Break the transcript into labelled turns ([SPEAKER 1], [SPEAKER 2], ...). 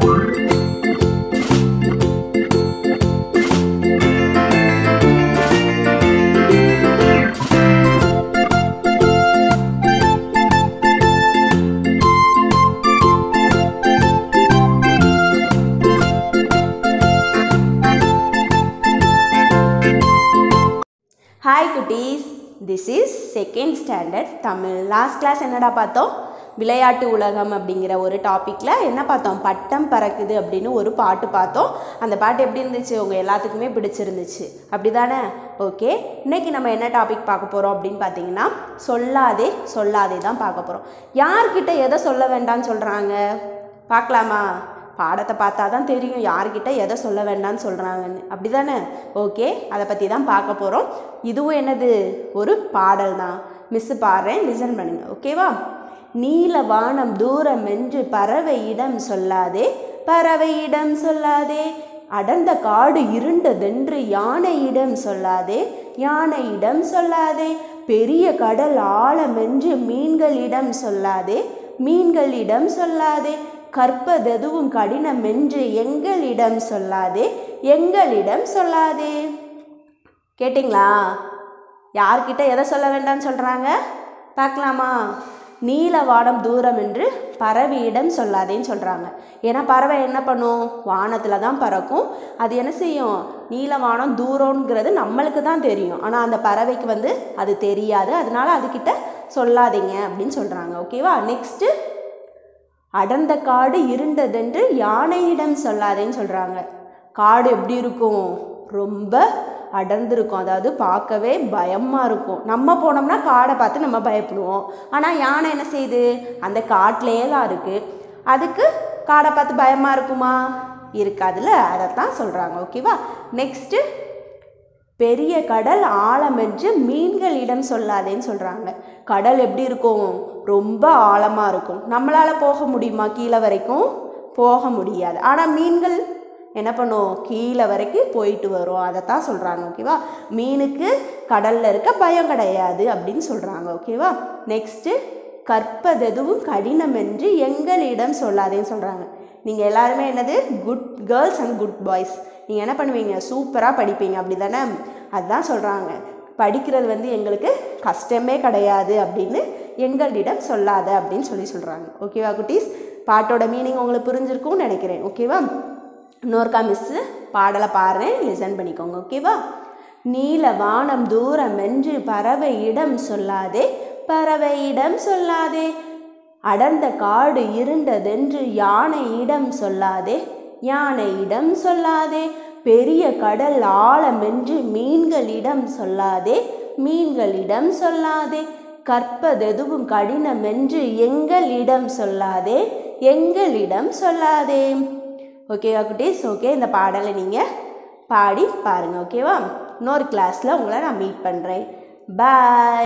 [SPEAKER 1] hi குட்டீஸ் this is second standard Tamil last class என்னடா பார்த்தோம் விளையாட்டு உலகம் அப்படிங்கிற ஒரு டாப்பிக்கில் என்ன பார்த்தோம் பட்டம் பறக்குது அப்படின்னு ஒரு பாட்டு பார்த்தோம் அந்த பாட்டு எப்படி இருந்துச்சு உங்கள் எல்லாத்துக்குமே பிடிச்சிருந்துச்சு அப்படி தானே ஓகே இன்னைக்கு நம்ம என்ன டாபிக் பார்க்க போகிறோம் அப்படின்னு பார்த்தீங்கன்னா சொல்லாதே சொல்லாதே தான் பார்க்க போகிறோம் யார்கிட்ட எதை சொல்ல வேண்டாம்னு சொல்கிறாங்க பார்க்கலாமா பாடத்தை பார்த்தா தான் தெரியும் யார்கிட்ட எதை சொல்ல வேண்டாம்னு சொல்கிறாங்கன்னு அப்படி தானே ஓகே அதை பற்றி தான் பார்க்க போகிறோம் இதுவும் என்னது ஒரு பாடல் தான் மிஸ்ஸு பாடுறேன் லிசன் பண்ணுங்க ஓகேவா நீல வானம் தூரம் என்று பறவையிடம் சொல்லாதே பறவையிடம் சொல்லாதே அடர்ந்த காடு இருண்டதென்று யானையிடம் சொல்லாதே யானையிடம் சொல்லாதே பெரிய கடல் ஆழமென்று மீன்களிடம் சொல்லாதே மீன்களிடம் சொல்லாதே கற்பதெதுவும் கடினம் என்று எங்களிடம் சொல்லாதே எங்களிடம் சொல்லாதே கேட்டிங்களா யார்கிட்ட எதை சொல்ல வேண்டாம்னு சொல்கிறாங்க பார்க்கலாமா நீலவானம் தூரம் என்று பறவையிடம் சொல்லாதேன்னு சொல்கிறாங்க ஏன்னா பறவை என்ன பண்ணும் வானத்தில் தான் பறக்கும் அது என்ன செய்யும் நீலவானம் தூரங்கிறது நம்மளுக்கு தான் தெரியும் ஆனால் அந்த பறவைக்கு வந்து அது தெரியாது அதனால அதுக்கிட்ட சொல்லாதீங்க அப்படின்னு சொல்கிறாங்க ஓகேவா நெக்ஸ்ட்டு அடர்ந்த காடு இருண்டதென்று யானையிடம் சொல்லாதேன்னு சொல்கிறாங்க காடு எப்படி இருக்கும் ரொம்ப அடர்ந்திருக்கும் அதாவது பார்க்கவே பயமாக இருக்கும் நம்ம போனோம்னா காடை பார்த்து நம்ம பயப்படுவோம் ஆனால் யானை என்ன செய்யுது அந்த காட்டிலேயே தான் இருக்குது அதுக்கு காடை பார்த்து பயமாக இருக்குமா இருக்காதுல்ல அதைத்தான் சொல்கிறாங்க ஓகேவா நெக்ஸ்ட்டு பெரிய கடல் ஆழமென்று மீன்களிடம் சொல்லாதேன்னு சொல்கிறாங்க கடல் எப்படி இருக்கும் ரொம்ப ஆழமாக இருக்கும் நம்மளால் போக முடியுமா கீழே வரைக்கும் போக முடியாது ஆனால் மீன்கள் என்ன பண்ணும் கீழே வரைக்கும் போயிட்டு வரும் அதைத்தான் சொல்கிறாங்க ஓகேவா மீனுக்கு கடலில் இருக்க பயம் கிடையாது அப்படின்னு சொல்கிறாங்க ஓகேவா நெக்ஸ்ட்டு கற்பதெதுவும் கடினம் என்று எங்களிடம் சொல்லாதேன்னு சொல்கிறாங்க நீங்கள் எல்லாருமே என்னது good girls and good boys நீங்கள் என்ன பண்ணுவீங்க சூப்பராக படிப்பீங்க அப்படி தானே அதுதான் சொல்கிறாங்க படிக்கிறது வந்து எங்களுக்கு கஷ்டமே கிடையாது அப்படின்னு எங்களிடம் சொல்லாத அப்படின்னு சொல்லி சொல்கிறாங்க ஓகேவா குட்டீஸ் பாட்டோட மீனிங் உங்களுக்கு புரிஞ்சிருக்கும்னு நினைக்கிறேன் ஓகேவா இன்னொருக்கா மிஸ்ஸு பாடலை பாடுறேன் லிசன் பண்ணிக்கோங்க ஓகேவா நீல வானம் தூரம் என்று பறவையிடம் சொல்லாதே பறவையிடம் சொல்லாதே அடர்ந்த காடு இருண்டதென்று யானையிடம் சொல்லாதே யானையிடம் சொல்லாதே பெரிய கடல் ஆழமென்று மீன்களிடம் சொல்லாதே மீன்களிடம் சொல்லாதே கற்பதெதுவும் கடினமென்று எங்களிடம் சொல்லாதே எங்களிடம் சொல்லாதே ஓகேவா குட்டீஸ் ஓகே இந்த பாடலை நீங்கள் பாடி பாருங்கள் ஓகேவா இன்னொரு கிளாஸில் உங்களை நான் மீட் பண்ணுறேன் பாய்